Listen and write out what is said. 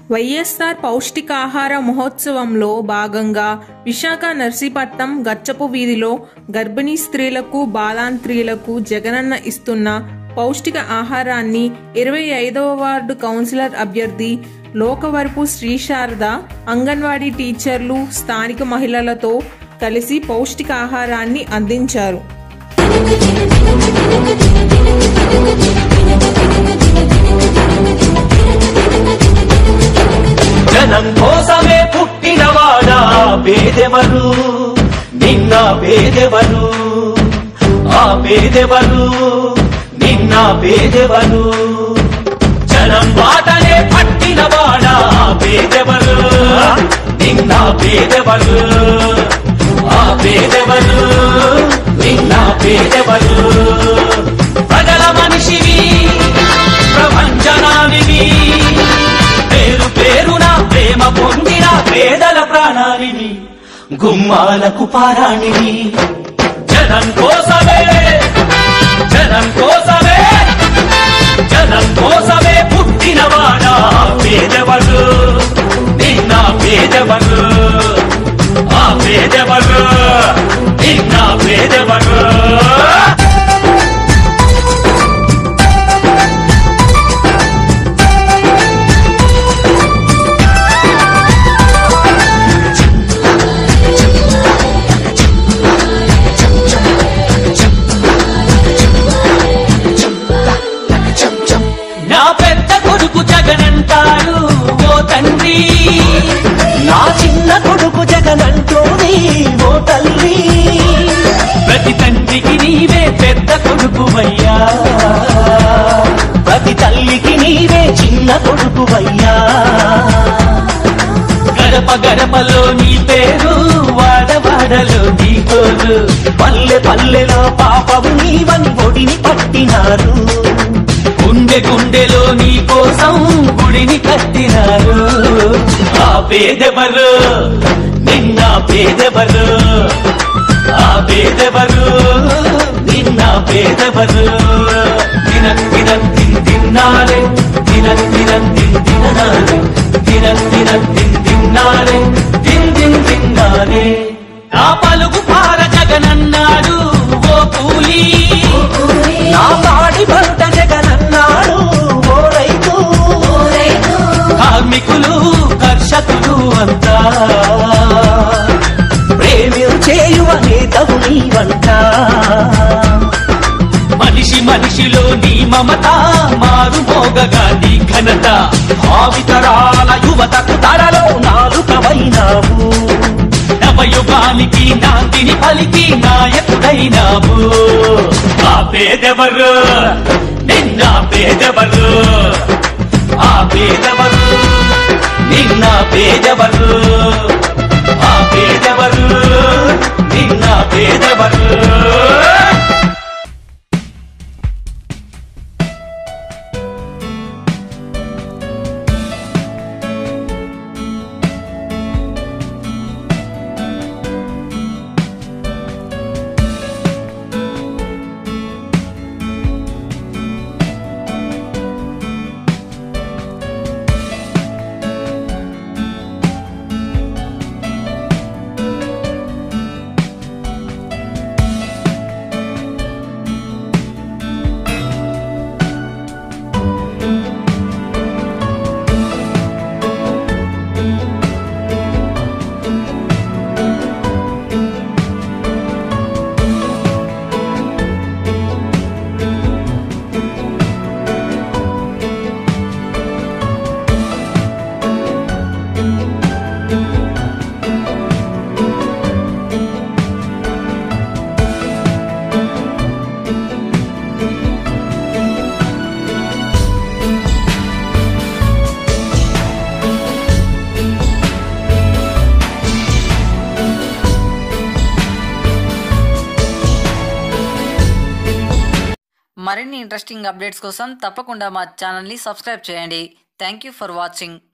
వైఎస్ఆర్ పౌష్టికాహార మహోత్సవంలో భాగంగా విశాఖ నర్సీపట్నం గచ్చపు వీధిలో గర్భిణీ స్త్రీలకు బాలాంత్రీలకు జగనన్న ఇస్తున్న పౌష్టిక ఆహారాన్ని ఇరవై ఐదవ వార్డు కౌన్సిలర్ అభ్యర్థి లోకవరపు శ్రీశారద అంగన్వాడీ టీచర్లు స్థానిక మహిళలతో కలిసి పౌష్టికాహారాన్ని అందించారు జనం కోసమే పుట్టినవాడా పేదెవరు నిన్న పేదెవరు ఆ పేదెవరు నిన్న పేదెవరు జనం బాటనే పట్టినవాడా పేదెవరు నిన్న పేదెవరు ఆ పేదెవరు నిన్న పేదెవరు ప్రజల మనిషివి ప్రపంచనానివి పేరు పేరున ప్రేమ పొందిన పేదల ప్రాణానివి గుమ్మాలకు పారాణివి జనం కోసమే జనం కోసమే జనం కోసమే పుట్టినవాడా పేదవరు నిన్న పేదవరు ఆ పేదవరు నిన్న పేదవరు నా పెద్ద కొడుకు జగనంటాడు ఓ తండ్రి నా చిన్న కొడుకు జగనంటోని ఓ తల్లి ప్రతి తండ్రికి నీవే పెద్ద కొడుకువయ్యా ప్రతి తల్లికి నీవే చిన్న కొడుకువయ్యా గడప గడపలో నీ పేరు వాడవాడలో నీ కోరు పల్లె పల్లెలో పాపము నీవని ఒడిని పట్టినారు గుండె గుండెలో నీ కోసం గుడిని కట్టినారు ఆ పేదెవరు నిన్న పేదెవరు ఆ పేదెవరు నిన్న పేదెవరు దిన దిన తిన్ తిన్నారే దిన దిన తిన్ తిననారే దిన దిన తిన్ తిన్నారే దిన్ దిన్ తిన్నారే నా పలుగు పార జగనన్నాడు ఓ కూలీ నా పాడి పంట జగనన్నాడు ఓ రైతు కార్మికులు కర్షకులు అంతా ప్రేమించేయువ నేతవు నీవంట మనిషి మనిషిలో నీ మమత మారు మోగగా నీ ఘనత భావితరాల యువతకు తరలో నాలుకవైనావు నవయుగానికి నాందిని పలికి నాయకుడైనావు ఆ పేదెవరు నిన్న పేదెవరు ఆ పేదెవరు నిన్న పేదెవరు ఆ పేదెవరు నిన్న పేదెవరు మరిన్ని ఇంట్రెస్టింగ్ అప్డేట్స్ కోసం తప్పకుండా మా ఛానల్ని సబ్స్క్రైబ్ చేయండి థ్యాంక్ యూ ఫర్ వాచింగ్